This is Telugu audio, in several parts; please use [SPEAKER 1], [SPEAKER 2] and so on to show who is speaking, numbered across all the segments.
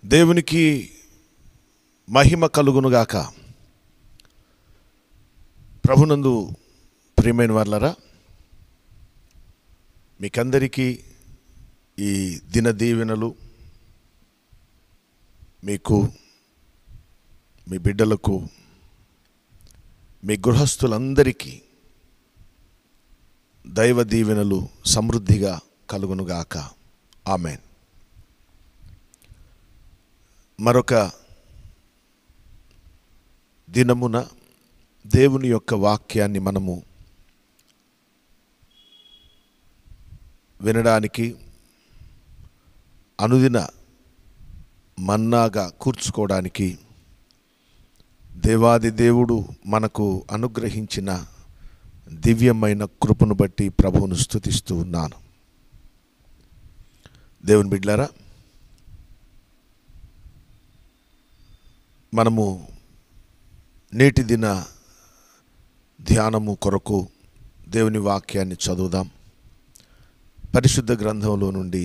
[SPEAKER 1] దేవునికి మహిమ కలుగునుగాక ప్రభునందు ప్రియమైన వాళ్ళరా మీకందరికీ ఈ దిన దీవెనలు మీకు మీ బిడ్డలకు మీ గృహస్థులందరికీ దైవ దీవెనలు సమృద్ధిగా కలుగునుగాక ఆమెన్ మరొక దినమున దేవుని యొక్క వాక్యాన్ని మనము వినడానికి అనుదిన మన్నాగా కూర్చుకోవడానికి దేవాది దేవుడు మనకు అనుగ్రహించిన దివ్యమైన కృపను బట్టి ప్రభువును స్థుతిస్తూ ఉన్నాను దేవుని బిడ్లారా మనము నేటి దిన ధ్యానము కొరకు దేవుని వాక్యాన్ని చదువుదాం పరిశుద్ధ గ్రంథంలో నుండి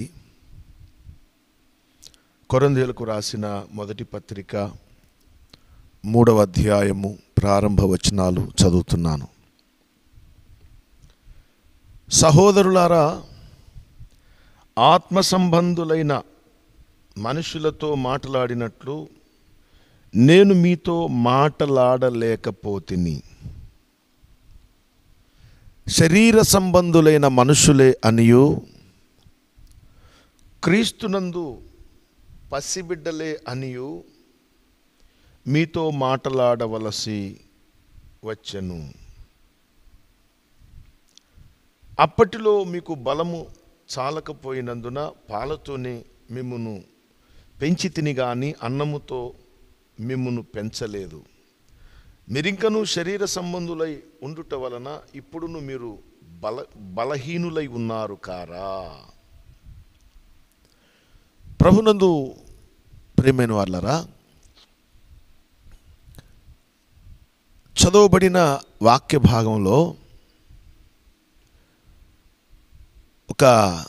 [SPEAKER 1] కొరందేలకు రాసిన మొదటి పత్రిక మూడవ అధ్యాయము ప్రారంభ వచనాలు చదువుతున్నాను సహోదరులారా ఆత్మ సంబంధులైన మనుషులతో మాట్లాడినట్లు నేను మీతో మాటలాడలేకపోతిని శరీర సంబంధులైన మనుషులే అనియు క్రీస్తునందు పసిబిడ్డలే అనియు మీతో మాటలాడవలసి వచ్చెను అప్పటిలో మీకు బలము చాలకపోయినందున పాలతోనే మిమ్మును పెంచి తిని గాని అన్నముతో మిమ్మును పెంచలేదు మీరింకను శరీర సంబంధులై ఉండుట వలన ఇప్పుడును మీరు బల బలహీనులై ఉన్నారు కారా ప్రభునందు ప్రియమైన వాళ్ళరా చదవబడిన వాక్య భాగంలో ఒక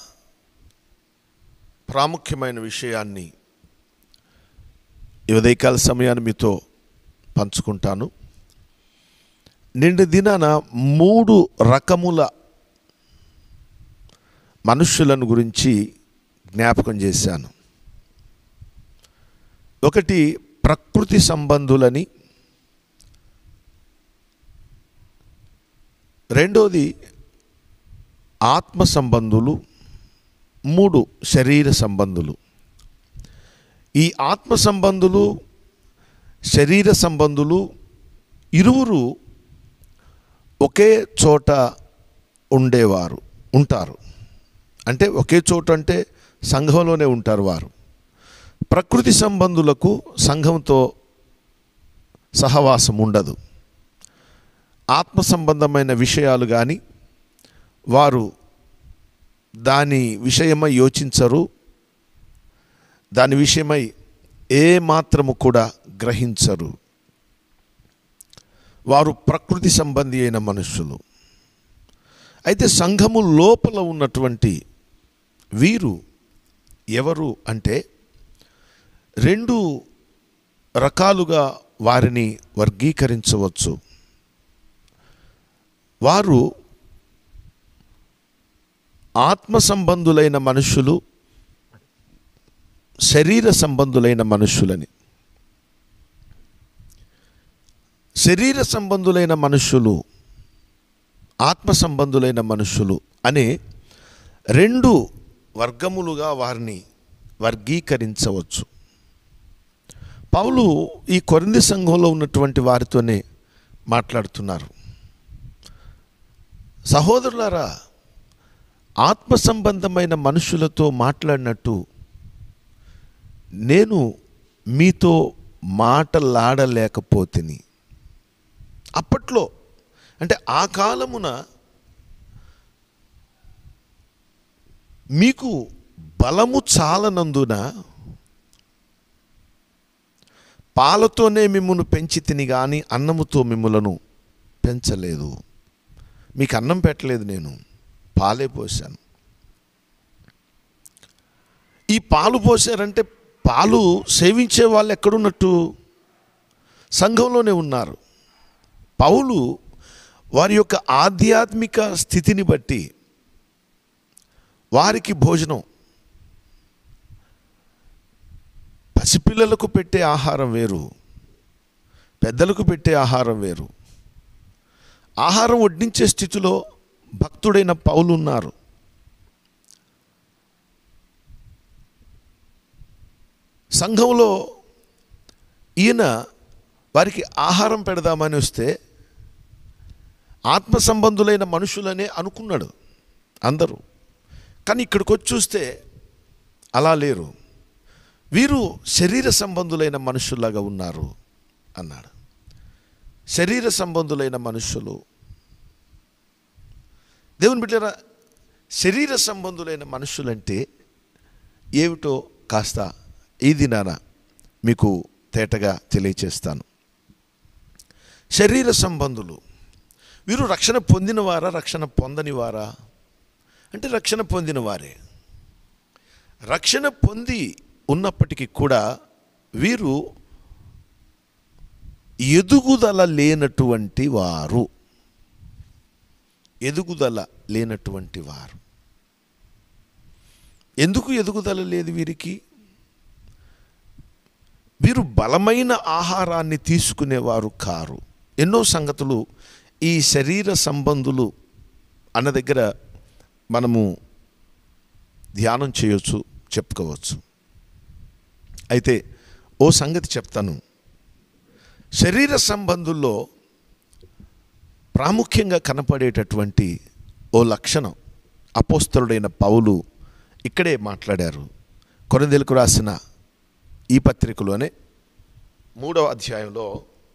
[SPEAKER 1] ప్రాముఖ్యమైన విషయాన్ని ఈ ఉదయకాల సమయాన్ని మీతో పంచుకుంటాను నిండు దినాన మూడు రకముల మనుష్యులను గురించి జ్ఞాపకం చేశాను ఒకటి ప్రకృతి సంబంధులని రెండోది ఆత్మ సంబంధులు మూడు శరీర సంబంధులు ఈ ఆత్మ సంబంధులు శరీర సంబంధులు ఇరువురు ఒకే చోట ఉండేవారు ఉంటారు అంటే ఒకే చోట అంటే సంఘంలోనే ఉంటారు వారు ప్రకృతి సంబంధులకు సంఘంతో సహవాసం ఉండదు ఆత్మ సంబంధమైన విషయాలు కానీ వారు దాని విషయమై యోచించరు దాని విషయమై ఏ మాత్రము కూడా గ్రహించరు వారు ప్రకృతి సంబంధి అయిన మనుషులు అయితే సంఘము లోపల ఉన్నటువంటి వీరు ఎవరు అంటే రెండు రకాలుగా వారిని వర్గీకరించవచ్చు వారు ఆత్మ సంబంధులైన మనుషులు శరీర సంబంధులైన మనుషులని శరీర సంబంధులైన మనుషులు ఆత్మ సంబంధులైన మనుషులు అనే రెండు వర్గములుగా వారిని వర్గీకరించవచ్చు పౌలు ఈ కొరింది సంఘంలో ఉన్నటువంటి వారితోనే మాట్లాడుతున్నారు సహోదరులారా ఆత్మ సంబంధమైన మనుషులతో మాట్లాడినట్టు నేను మీతో మాటలాడలేకపోతిని అప్పట్లో అంటే ఆ కాలమున మీకు బలము చాలనందున పాలతోనే మిమ్మల్ని పెంచి తిని కానీ అన్నముతో మిమ్మలను పెంచలేదు మీకు అన్నం పెట్టలేదు నేను పాలే పోసాను ఈ పాలు పోసారంటే పాలు సేవించే వాళ్ళు ఎక్కడున్నట్టు సంఘంలోనే ఉన్నారు పౌలు వారి యొక్క ఆధ్యాత్మిక స్థితిని బట్టి వారికి భోజనం పసిపిల్లలకు పెట్టే ఆహారం వేరు పెద్దలకు పెట్టే ఆహారం వేరు ఆహారం వడ్డించే స్థితిలో భక్తుడైన పౌలు ఉన్నారు సంఘంలో ఈయన వారికి ఆహారం పెడదామని వస్తే ఆత్మ సంబంధులైన మనుషులనే అనుకున్నాడు అందరూ కానీ ఇక్కడికి వచ్చి చూస్తే అలా లేరు వీరు శరీర సంబంధులైన మనుషుల్లాగా ఉన్నారు అన్నాడు శరీర సంబంధులైన మనుషులు దేవుని బిడ్డరా శరీర సంబంధులైన మనుషులంటే ఏమిటో కాస్త ఈ దినాన మీకు తేటగా తెలియచేస్తాను శరీర సంబంధులు వీరు రక్షణ పొందినవారా రక్షణ పొందనివారా అంటే రక్షణ పొందిన వారే రక్షణ పొంది ఉన్నప్పటికీ కూడా వీరు ఎదుగుదల లేనటువంటి వారు ఎదుగుదల లేనటువంటి వారు ఎందుకు ఎదుగుదల లేదు వీరికి వీరు బలమైన ఆహారాన్ని తీసుకునేవారు కారు ఎన్నో సంగతులు ఈ శరీర సంబంధులు అన్న దగ్గర మనము ధ్యానం చేయొచ్చు చెప్పుకోవచ్చు అయితే ఓ సంగతి చెప్తాను శరీర సంబంధుల్లో ప్రాముఖ్యంగా కనపడేటటువంటి ఓ లక్షణం అపోస్తలుడైన పౌలు ఇక్కడే మాట్లాడారు కొరందెలకు రాసిన ఈ పత్రికలోనే మూడవ అధ్యాయంలో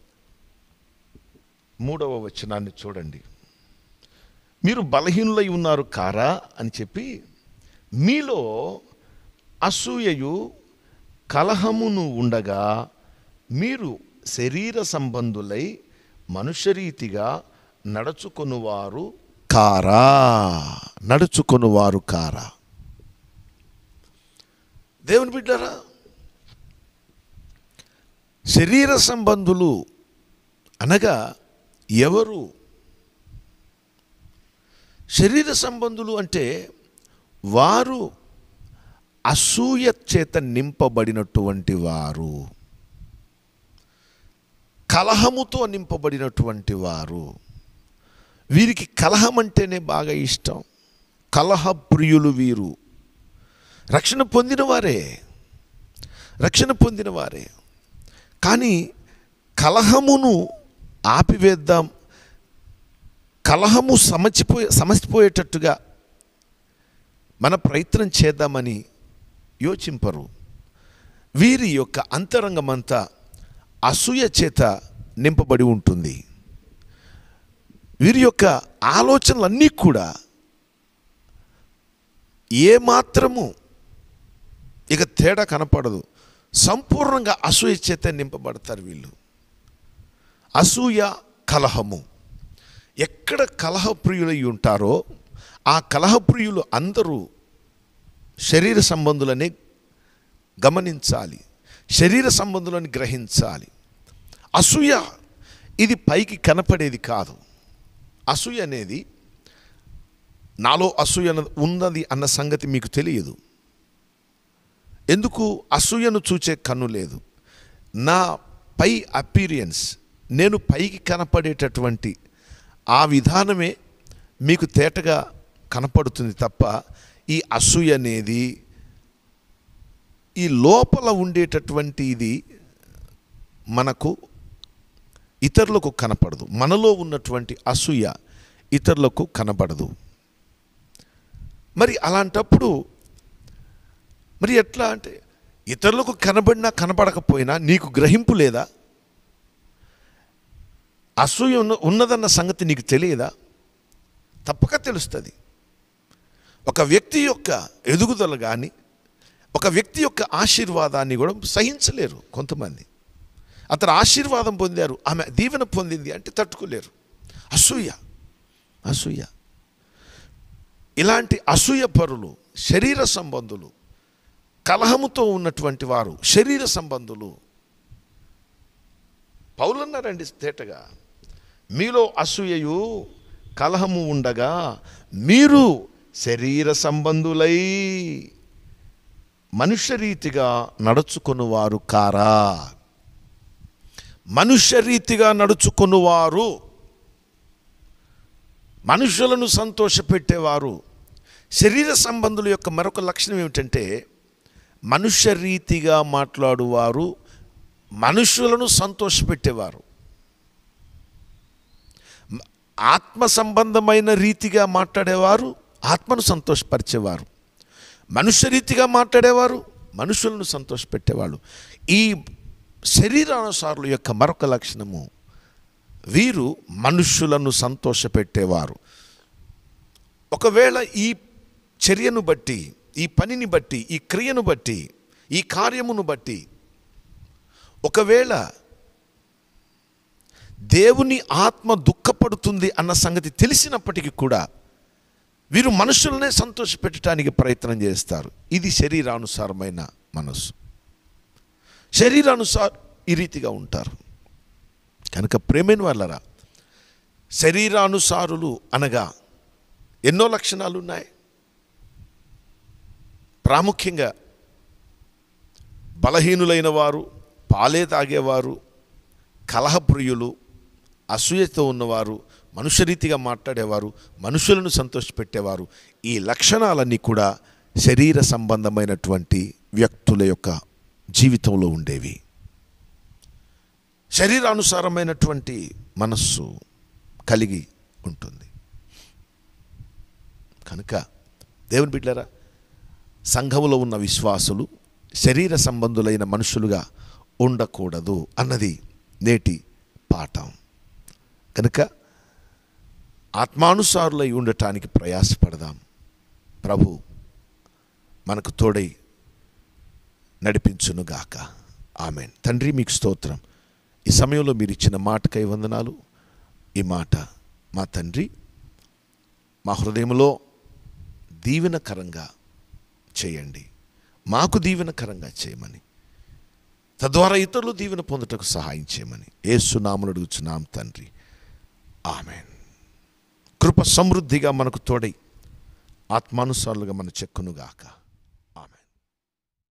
[SPEAKER 1] మూడవ వచనాన్ని చూడండి మీరు బలహీనులై ఉన్నారు కారా అని చెప్పి మీలో అసూయయు కలహమును ఉండగా మీరు శరీర సంబంధులై మనుష్యరీతిగా నడుచుకొనువారు కారా నడుచుకొనువారు కారా దేవుని బిడ్డారా శరీర సంబంధులు అనగా ఎవరు శరీర సంబంధులు అంటే వారు అసూయ చేత నింపబడినటువంటి వారు కలహముతో నింపబడినటువంటి వారు వీరికి కలహం అంటేనే బాగా ఇష్టం కలహ ప్రియులు వీరు రక్షణ పొందిన వారే రక్షణ పొందిన వారే కానీ కలహమును ఆపివేద్దాం కలహము సమచిపోయే సమసిపోయేటట్టుగా మన ప్రయత్నం చేద్దామని యోచింపరు వీరి యొక్క అంతరంగమంతా అసూయ చేత నింపబడి ఉంటుంది వీరి యొక్క ఆలోచనలన్నీ కూడా ఏమాత్రము ఇక తేడా కనపడదు సంపూర్ణంగా అసూయ చేత నింపబడతారు వీళ్ళు అసూయ కలహము ఎక్కడ కలహప్రియులై ఉంటారో ఆ కలహప్రియులు అందరూ శరీర సంబంధులని గమనించాలి శరీర సంబంధులను గ్రహించాలి అసూయ ఇది పైకి కనపడేది కాదు అసూయ అనేది నాలో అసూయ ఉన్నది అన్న సంగతి మీకు తెలియదు ఎందుకు అసూయను చూచే కన్ను లేదు నా పై అపీరియన్స్ నేను పైకి కనపడేటటువంటి ఆ విధానమే మీకు తేటగా కనపడుతుంది తప్ప ఈ అసూయ అనేది ఈ లోపల ఉండేటటువంటి ఇది మనకు ఇతరులకు కనపడదు మనలో ఉన్నటువంటి అసూయ ఇతరులకు కనపడదు మరి అలాంటప్పుడు మరి ఎట్లా అంటే ఇతరులకు కనబడినా కనపడకపోయినా నీకు గ్రహింపు లేదా అసూయ ఉన్న ఉన్నదన్న సంగతి నీకు తెలియదా తప్పక తెలుస్తుంది ఒక వ్యక్తి యొక్క ఎదుగుదల కానీ ఒక వ్యక్తి యొక్క ఆశీర్వాదాన్ని కూడా సహించలేరు కొంతమంది అతను ఆశీర్వాదం పొందారు ఆమె దీవెన పొందింది అంటే తట్టుకోలేరు అసూయ అసూయ ఇలాంటి అసూయ పరులు శరీర సంబంధులు కలహముతో ఉన్నటువంటి వారు శరీర సంబంధులు పౌలన్నారండి తేటగా మీలో అసూయయు కలహము ఉండగా మీరు శరీర సంబంధులై మనుష్య రీతిగా నడుచుకునివారు కారా మనుష్య రీతిగా నడుచుకునివారు మనుషులను సంతోషపెట్టేవారు శరీర సంబంధుల యొక్క మరొక లక్షణం ఏమిటంటే మనుష్య రీతిగా మాట్లాడువారు మనుషులను సంతోషపెట్టేవారు మ- ఆత్మ సంబంధమైన రీతిగా మాట్లాడేవారు ఆత్మను సంతోషపరిచేవారు మనుష్య రీతిగా మాట్లాడేవారు మనుషులను సంతోషపెట్టేవాళ్ళు ఈ శరీరానుసారుల యొక్క మరొక లక్షణము వీరు మనుష్యులను సంతోషపెట్టేవారు ఒకవేళ ఈ చర్యను బట్టి ఈ పనిని బట్టి ఈ క్రియను బట్టి ఈ కార్యమును బట్టి ఒకవేళ దేవుని ఆత్మ దుఃఖపడుతుంది అన్న సంగతి తెలిసినప్పటికీ కూడా వీరు మనుషులనే సంతోషపెట్టడానికి ప్రయత్నం చేస్తారు ఇది శరీరానుసారమైన మనస్సు శరీరానుసార ఈ రీతిగా ఉంటారు కనుక ప్రేమైన వాళ్ళరా శరీరానుసారులు అనగా ఎన్నో లక్షణాలు ఉన్నాయి ప్రాముఖ్యంగా బలహీనులైన వారు పాలే తాగేవారు కలహప్రియులు అసూయతో ఉన్నవారు మనుష్యరీతిగా మాట్లాడేవారు మనుషులను సంతోషపెట్టేవారు ఈ లక్షణాలన్నీ కూడా శరీర సంబంధమైనటువంటి వ్యక్తుల యొక్క జీవితంలో ఉండేవి శరీరానుసారమైనటువంటి మనస్సు కలిగి ఉంటుంది కనుక దేవుని బిడ్డరా సంఘములో ఉన్న విశ్వాసులు శరీర సంబంధులైన మనుషులుగా ఉండకూడదు అన్నది నేటి పాఠం కనుక ఆత్మానుసారులై ఉండటానికి ప్రయాసపడదాం ప్రభు మనకు తోడై నడిపించునుగాక ఆమెన్ తండ్రి మీకు స్తోత్రం ఈ సమయంలో మీరు ఇచ్చిన మాటకై వందనాలు ఈ మాట మా తండ్రి మా హృదయంలో దీవెనకరంగా చేయండి మాకు దీవెనకరంగా చేయమని తద్వారా ఇతరులు దీవెన పొందుటకు సహాయం చేయమని ఏసునామను అడుగుచున్నాం తండ్రి ఆమెన్ కృప సమృద్ధిగా మనకు తోడై ఆత్మానుసారులుగా మన చెక్కునుగాక